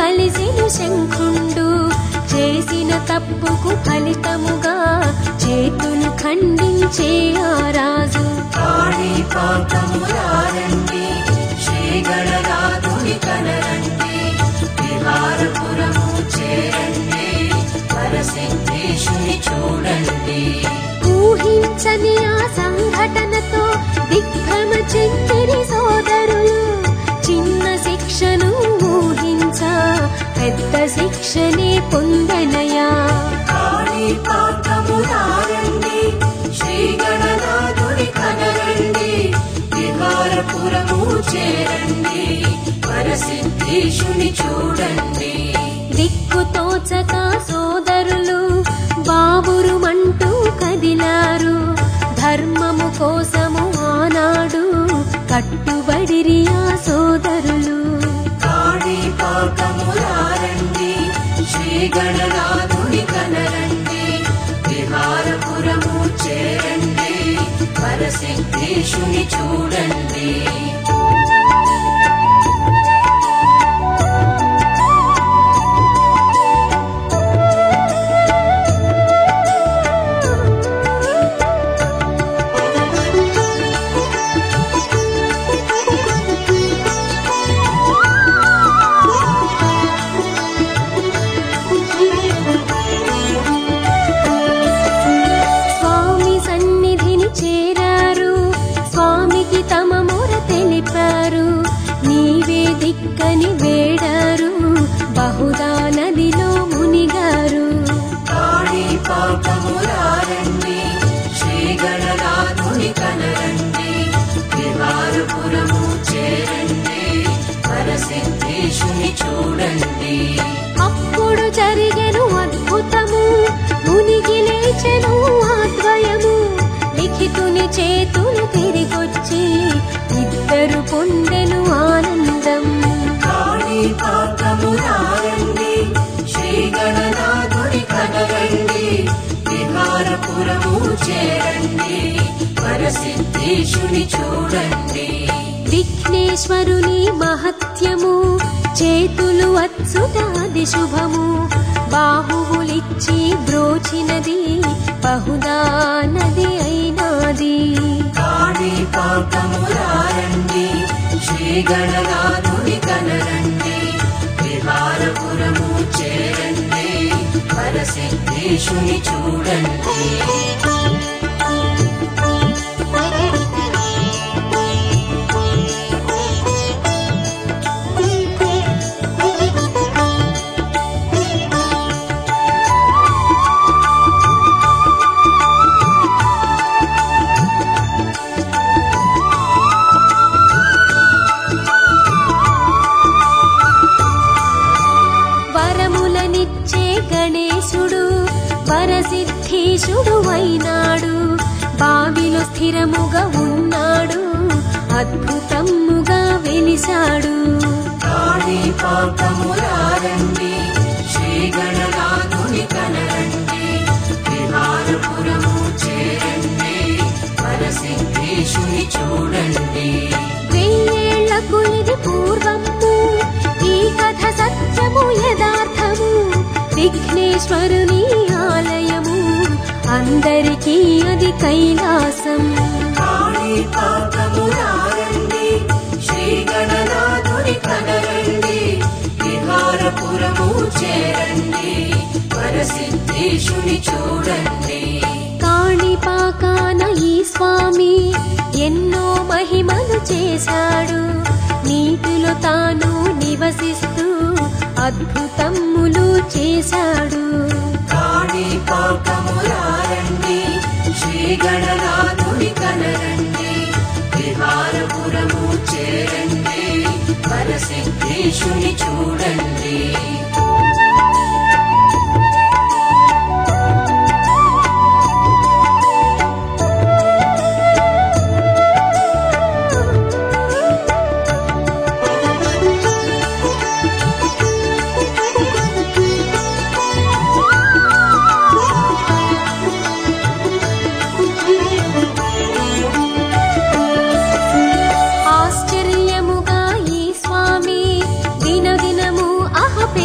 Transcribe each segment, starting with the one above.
కలిసెను శంఖుండు చేసిన తప్పుకు ఫలితముగా చేతులు ఖండించే ఆ రాజు కాణిపాకములారండి శ్రీగణనాథుని కనరండి విహారపురము చేరండి పరసిద్ధేశుని చూడండి ఊహించని ఆ సంఘటనతో దిగ్భ్రమ చెందిరి సోదరులు చిన్న శిక్షను ఊహించ పెద్ద శిక్షనే పొందనయా కాణిపాకములారండి శ్రీగణనాథుని కనరండి విహారపురము చేరండి పరసిద్ధేశుని చూడండి దిక్కు తోచక సోదరులు బాబురుమంటూ కదిలారు ధర్మము కోసము ఆనాడు కట్టుబడిరి ఆ సోదరులు కాణిపాకములారండి శ్రీగణనాథుని కనరండి విహారపురము చేరండి పరసిద్ధేశుని చూడండి స్వామి సన్నిధిని చేరారు స్వామికి తమ మొర తెలిపారు నీవే దిక్కని వేడారు బహుదా నదిలో మునిగారు కాణిపాకములారండి శ్రీగణనాథుని కనరండి విహారపురము చేరండి పరసిద్ధేశుని చూడండి అప్పుడు జరిగెను అద్భుతము మునిగి లేచెను ఆద్వయము లిఖితుని చేతులు తిరిగొచ్చి ఇద్దరు పొందెను ఆనందం కాణిపాకములారండి శ్రీగణనాథుని కనరండి విహారపురము చేరండి పరసిద్ధేశుని చూడండి విఘ్నేశ్వరుని మహత్యము చేతులు అచ్చుతాది శుభము బాహువులిచ్చి బ్రోచినది బహుదా నది అయినాది కాణిపాకములారండి శ్రీగణనాథుని కనరండి విహారపురము చేరండి పరసిద్ధేశుని చూడండి వరములనిచ్చే గణేశుడు వరసిద్ధీశుడు అయినాడు బావిలో స్థిరముగా ఉన్నాడు అద్భుతముగా వెలిశాడు కాణిపాకములారండి శ్రీగణనాథుని కనరండి విహారపురము చేరండి పరసిద్ధేశుని చూడండి వెయ్యేళ్లకు ఇది పూర్వము ఈ కథ సత్యము యథార్థము విఘ్నేశ్వరుని ఆలయము అందరికీ అది కైలాసం కాణిపాకములారండి శ్రీగణనాథుని కనరండి విహారపురము చేరండి పరసిద్ధేశుని చూడండి కాణిపాకాన ఈ స్వామి ఎన్నో మహిమలు చేశాడు నీటిలో తాను నివసిస్తూ అద్భుతములు చేశాడు కాణిపాకములారండి శ్రీగణనాథుని కనరండి విహారపురము చేరండి పరసిద్ధేశుని చూడండి ఆశ్చర్యముగా ఈ స్వామి దినదినము అహ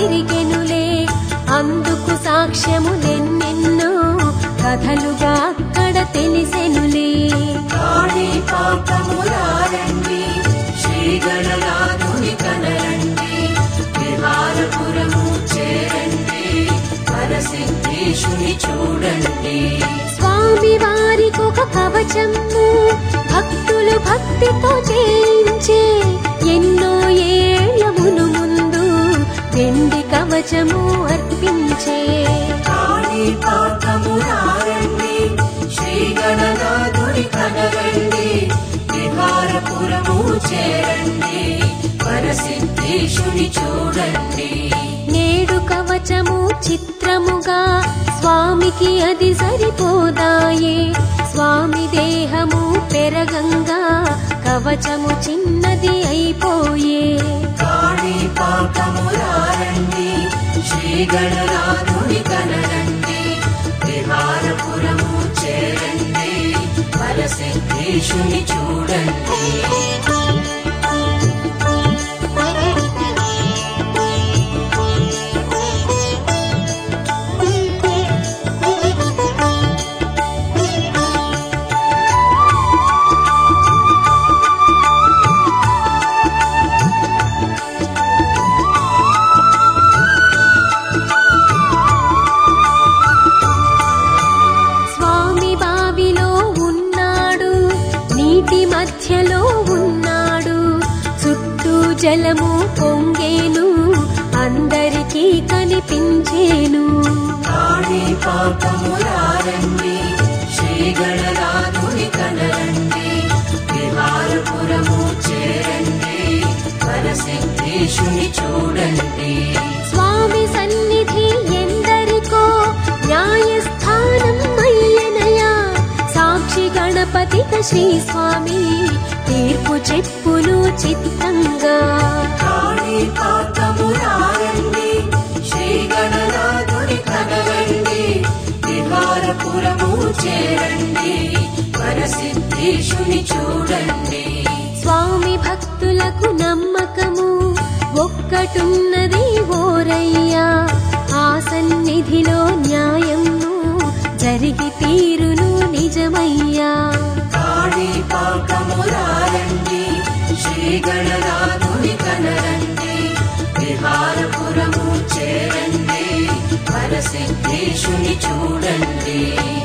కథలుగా అక్కడ తెలిసెనులే కాణిపాకములారండి శ్రీ గణనాథుని కనరండి విహారపురము చేరండి పరసిద్ధేశుని చూడండి స్వామి వారికొక కవచము భక్తులు భక్తితో చేయించే ఎన్నో ఏళ్లమును ముందు వెండి కవచము అర్పించే కాణిపాకములారండి శ్రీ గణనాథుని కనరండి విహారపురము చేరండి పరసిద్ధేశుని చూడండి నేడు కవచము చిత్రముగా స్వామికి అది సరిపోదాయే స్వామి దేహము పెరగంగా కవచము చిన్నది అయిపోయే కాణిపాకములారండి శ్రీ గణనాథుని కనరండి విహారపురము చేరండి పరసిద్ధేశుని చూడండి స్వామి బావిలో ఉన్నాడు నీటి మధ్యలో ఉన్నాడు చుట్టూ జలము పొంగేను అందరికీ కనిపించేను కాణిపాకములారండి శ్రీ గణనాథుని కనరండి విహారపురము చేరండి పరసిద్ధేశుని చూడండి స్వామి సన్నిధి ఎందరికో న్యాయస్థానం అయ్యనయా సాక్షి గణపతిక శ్రీ స్వామి తీర్పు చెప్పును చిత్తంగా కాణిపాకములారండి శ్రీ గణనాథుని కనరండి విహారపురము చేరండి పరసిద్ధేశుని చూడండి స్వామి భక్తులకు నమ్మకము ఒక్కటున్నది ఓరయ్యా ఆ సన్నిధిలో న్యాయము జరిగి తీరును నిజమయ్యా కాణిపాకములారండి శ్రీ గణనాథుని కనరండి విహారపురము చేరండి పరసిద్ధేశుని చూడండి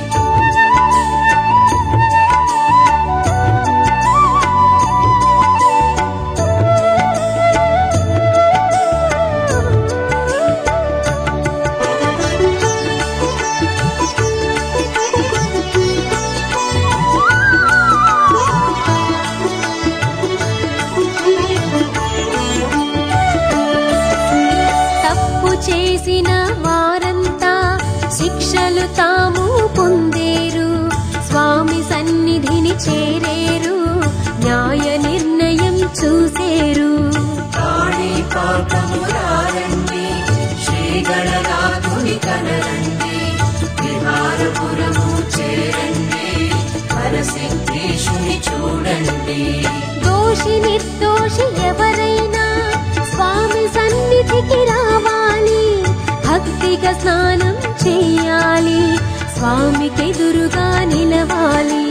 తప్పు చేసిన వారంతా శిక్షలు తాము పొందేరు స్వామి సన్నిధిని చేరేరు న్యాయ నిర్ణయం చూసేరు కాణిపాకములారండి శ్రీ గణనాథుని కనరండి విహారపురము చేరండి పరసిద్ధేశుని చూడండి దోషి నిర్దోషి ఎవరైనా స్వామి సన్నిధికి రావాలి భక్తిగా స్నానం చెయ్యాలి స్వామికి ఎదురుగా నిలవాలి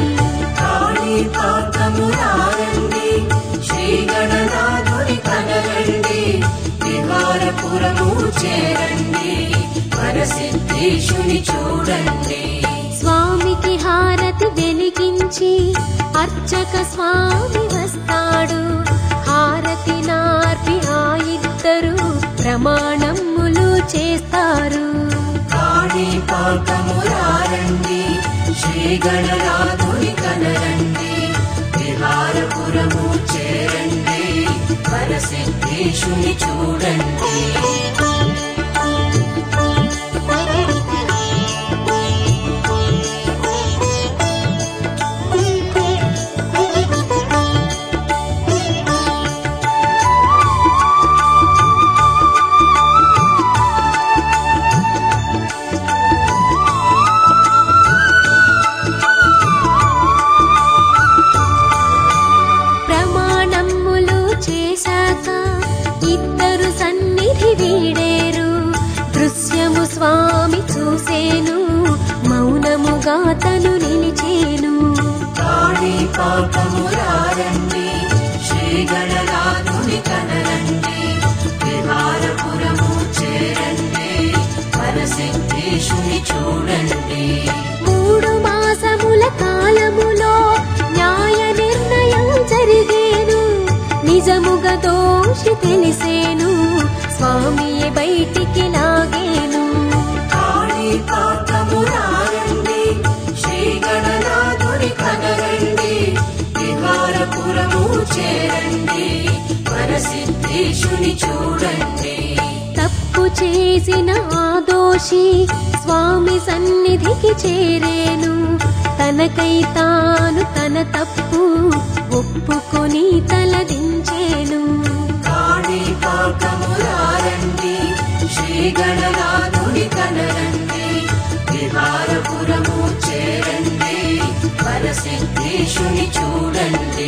కాణిపాకములారండి శ్రీ గణనాథుని కనరండి విహారపురము చేరండి పరసిద్ధేశుని చూడండి స్వామికి హారతి వెలిగించి అర్చక స్వామి వస్తాడు హారతి నార్పి ఆ ఇద్దరు ప్రమాణములు చేస్తారు కాణిపాకములారండి శ్రీ గణనాథుని కనరండి విహారపురము చేరండి పరసిద్ధేశుని చూడండి ప్రమాణములు చేశాక ఇద్దరు సన్నిధి వీడేరు దృశ్యము స్వామి చూసేను మౌనముగా స్థిరముగా తను నిలిచేను కాణిపాకమురారండి శ్రీ గణనాథుని కనరండి విహారపురము చేరండి వరసిద్ధేశుని చూడండి మూడు మాసముల కాలములో న్యాయ నిర్ణయం జరిగేను నిజముగా దోషి తెలిసేను స్వామియే బయటికి లాగేను కాణిపాకమురారండి శ్రీ గణనాథుని కనరండి విహారపురము చేరండి వరసిద్ధేశుని చూడండి తప్పు చేసిన ఆ దోషి స్వామి సన్నిధికి చేరేను తనకై తాను తన తప్పు ఒప్పుకొని తలదించేను కాణిపాకమురారండి శ్రీ గణనాథుని కనరండి విహారపురము చేరండి వరసిద్ధేశుని చూడండి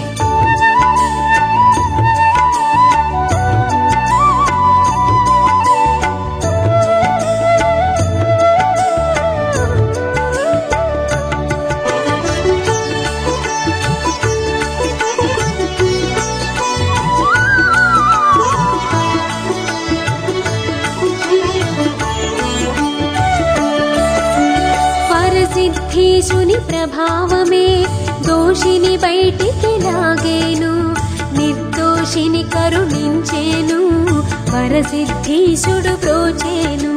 వరసిద్ధీశుని ప్రభావమే దోషిని బయటికి లాగేను నిర్దోషిని కరుణించేను వరసిద్ధీశుడు ప్రోచేను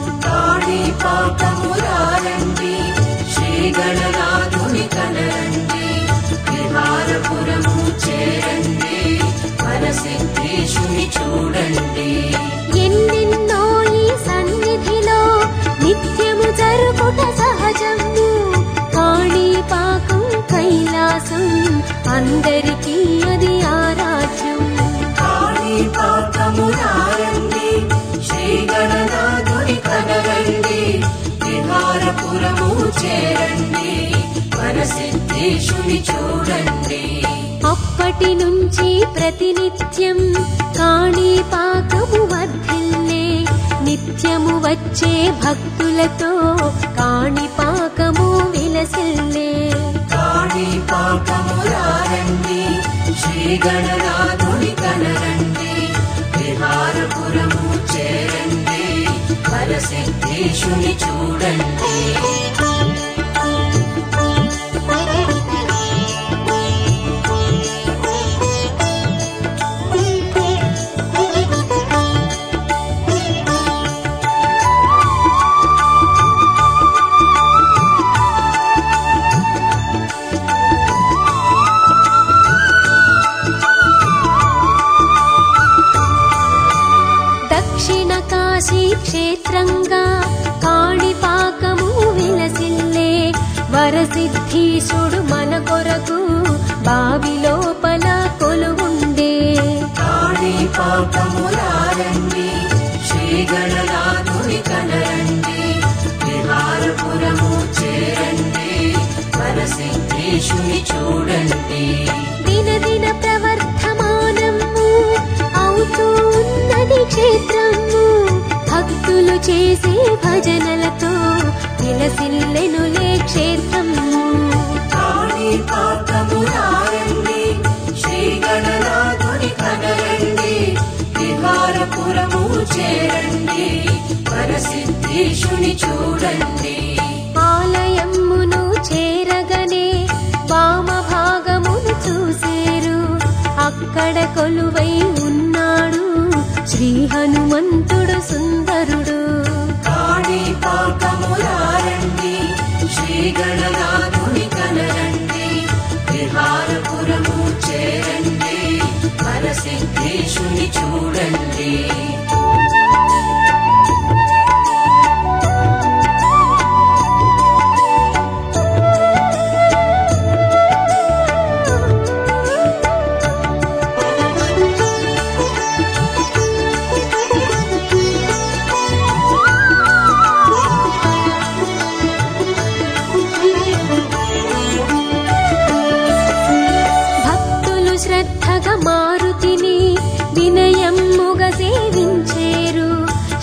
కాణిపాకమురారండి శ్రీ గణనాథుని కనరండి విహారపురము చేరండి వరసిద్ధేశుని చూడండి ఎన్నెన్నో ఈ సన్నిధిలో నిత్యము జరుపుట సహజము కాణిపాకం కైలాసం అందరికీ అది ఆరాధ్యం కాణిపాకమురారండి శ్రీ గణనాథుని కనరండి విహారపురము చేరండి వరసిద్ధేశుని చూడండి అప్పటి నుంచి ప్రతినిత్యం కాణిపాకము వర్ధిల్లే నిత్యము వచ్చే భక్తులతో కాణిపాకము విలసిల్లే కాణిపాకమురారండి శ్రీ గణనాథుని కనరండి విహారపురము చేరండి వరసిద్ధేశుని చూడండి దక్షిణ కాశీ క్షేత్రంగా కాణిపాకము విలసిల్లే వరసిద్ధీశుడు మన కొరకు బావి లోపల కొలువుండే కాణిపాకమురారండి శ్రీ గణనాథుని కనరండి విహారపురము చేరండి వరసిద్ధేశుని చూడండి దినదిన ప్రవర్ధమానము అవుతూ ఉన్నది క్షేత్రము భక్తులు చేసే భజనలతో విలసిల్లెనులే క్షేత్రము కాణిపాకమురారండి శ్రీ గణనాథుని కనరండి విహారపురము చేరండి వరసిద్ధేశుని చూడండి ఆలయమును చేరగనే వామ భాగమును చూసేరు అక్కడ కొలువై ఉన్నాడు శ్రీ హనుమంతుడు సుందరుడు కాణిపాకమురారండి శ్రీ గణనాథుని కనరండి విహారపురము చేరండి వరసిద్ధేశుని చూడండి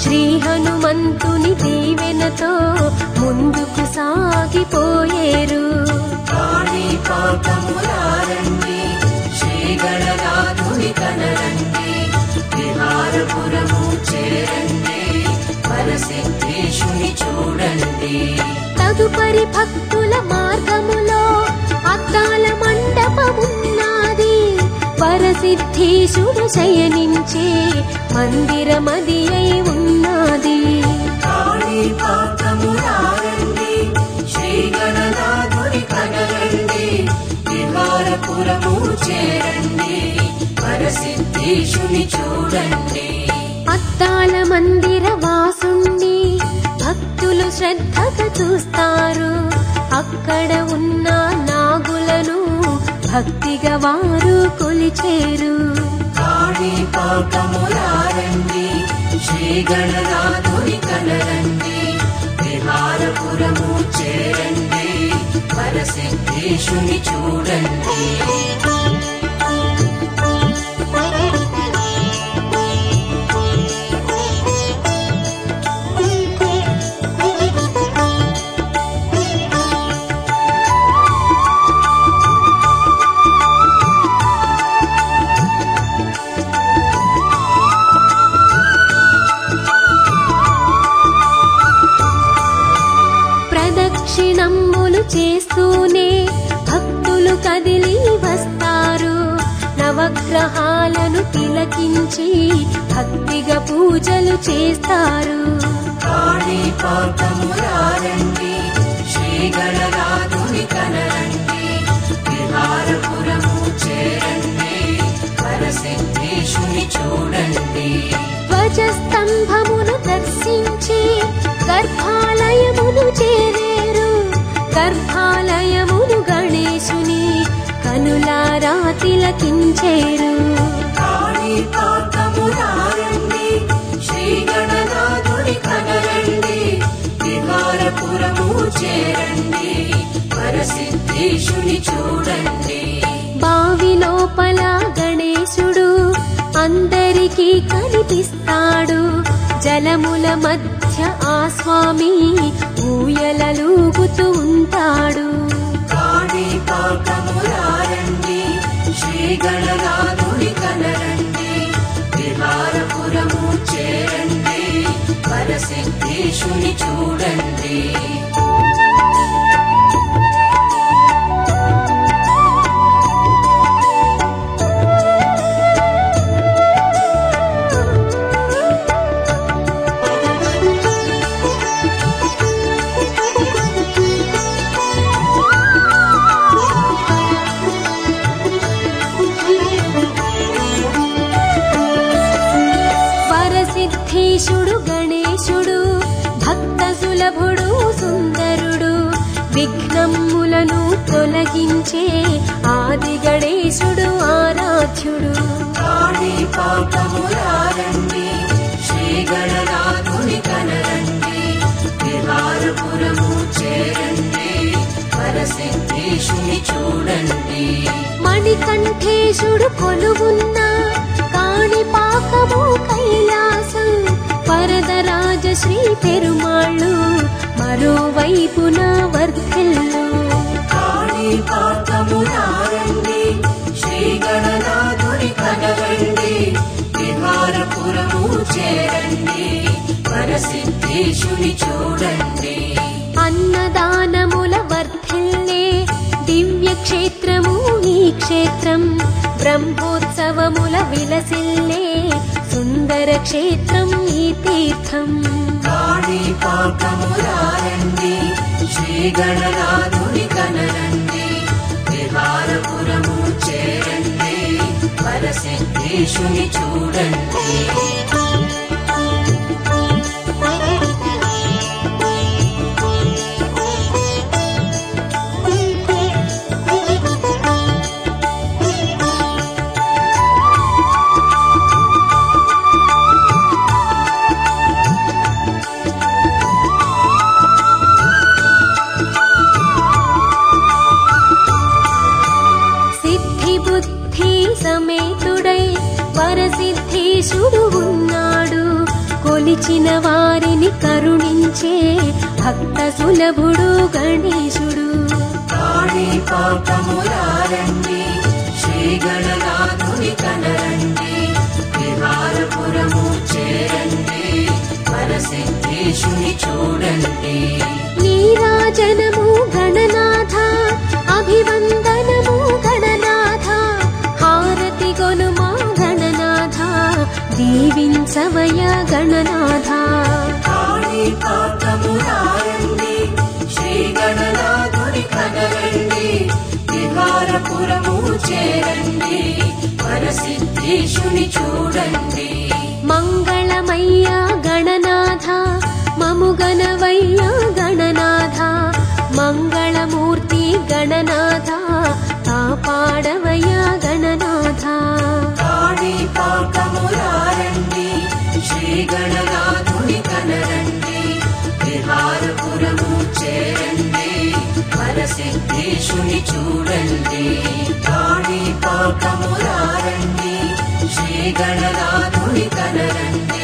శ్రీ హనుమంతుని దీవెనతో ముందుకు సాగిపోయేరు కాణిపాకములారండి శ్రీ గణనాథుని కనరండి విహారపురము చేరండి పరసిద్ధేశుని చూడండి తదుపరి భక్తుల మార్గములో అద్దాల మండపమున్నది పరసిద్ధీశుడు శయనించే మందిరమది అయి ఉన్నది కాణిపాకములారండి శ్రీ గణనాథుని కనరండి విహారపురము చేరండి పరసిద్ధేశుని చూడండి అద్దాల మందిర వాసుణ్ణి భక్తులు శ్రద్ధగా చూస్తారు అక్కడ ఉన్న నాగులను భక్తిగా వారు కొలిచేరు కాణిపాకములారండి శ్రీ గణనాథుని కనరండి విహారపురము చేరండి పరసిద్ధేశుని చూడండి ప్రదక్షిణమ్ములు చేస్తూనే భక్తులు కదిలి వస్తారు నవగ్రహాలను తిలకించి భక్తిగా పూజలు చేస్తారు కాణిపాకములారండి శ్రీ గణనాథుని కనరండి విహారపురము చేరండి పరసిద్ధేశుని చూడండి ధ్వజస్తంభమును దర్శించి గర్భాలయమును చేరేరు గర్భాలయమును గణేశుని కనులారా తిలకించేరు కాణిపాకములారండి శ్రీ గణనాథుని కనరండి విహారపురము చేరండి పరసిద్ధేశుని చూడండి బావి లోపల గణేశుడు అందరికీ కనిపిస్తాడు జలముల మధ్య ఆ స్వామి ఊయలలూగుతూ ఉంటాడు కాణిపాకములారండి శ్రీ గణనాథుని కనరండి విహారపురము చేరండి పరసిద్ధేశుని చూడండి వరసిద్ధీశుడు గణేశుడు భక్త సులభుడు సుందరుడు విఘ్నములను తొలగించే ఆది గణేశుడు ఆరాధ్యుడు కాణిపాకములారండి శ్రీ గణనాథుని కనరండి విహారపురము చేరండి పరసిద్ధేశుని చూడండి మణికంఠేశుడు కొలువున్న కాణిపాకము కైలాసం వరదరాజ శ్రీ పెరుమాళ్ళు మరోవైపున వర్ధిల్లు కాణిపాకములారండి శ్రీ గణనాథుని కనరండి విహారపురము చేరండి పరసిద్ధేశుని చూడండి అన్నదానముల వర్ధిల్లే దివ్య క్షేత్రము ఈ క్షేత్రం బ్రహ్మోత్సవముల విలసిల్లే సుందర క్షేత్రం ఈ తీర్థం కాణిపాకములారండి శ్రీ గణనాథుని కనరండి విహారపురము చేరండి పరసిద్ధేశుని చూడండి సిద్ధి బుద్ధి సమేతుడై వరసిద్ధి వచ్చిన వారిని కరుణించే భక్త సులభుడు గణేశుడు కాణిపాకములారండి శ్రీ గణనాథుని కనరండి విహారపురము చేరండి వరసిద్ధేశుని చూడండి నీరాజనము గణనాథ అభివందనము గణనాథ హారతి గొనుమా గణనాథ దీవించవయ గణనాథ కాణిపాకములారండి శ్రీ గణనాథుని కనరండి విహారపురము చేరండి వరసిద్ధేశుని చూడండి మంగళమయ్య గణనాథ మము గణవయ్య గణనాథ మంగళమూర్తి గణనాథ కాపాడవయ్య గణనాథ కాణిపాకములారండి శ్రీ గణనాథుని కనరండి విహారపురము చేరండి వరసిద్ధేశుని చూడండి కాణిపాకములారండి శ్రీ గణనాథుని కనరండి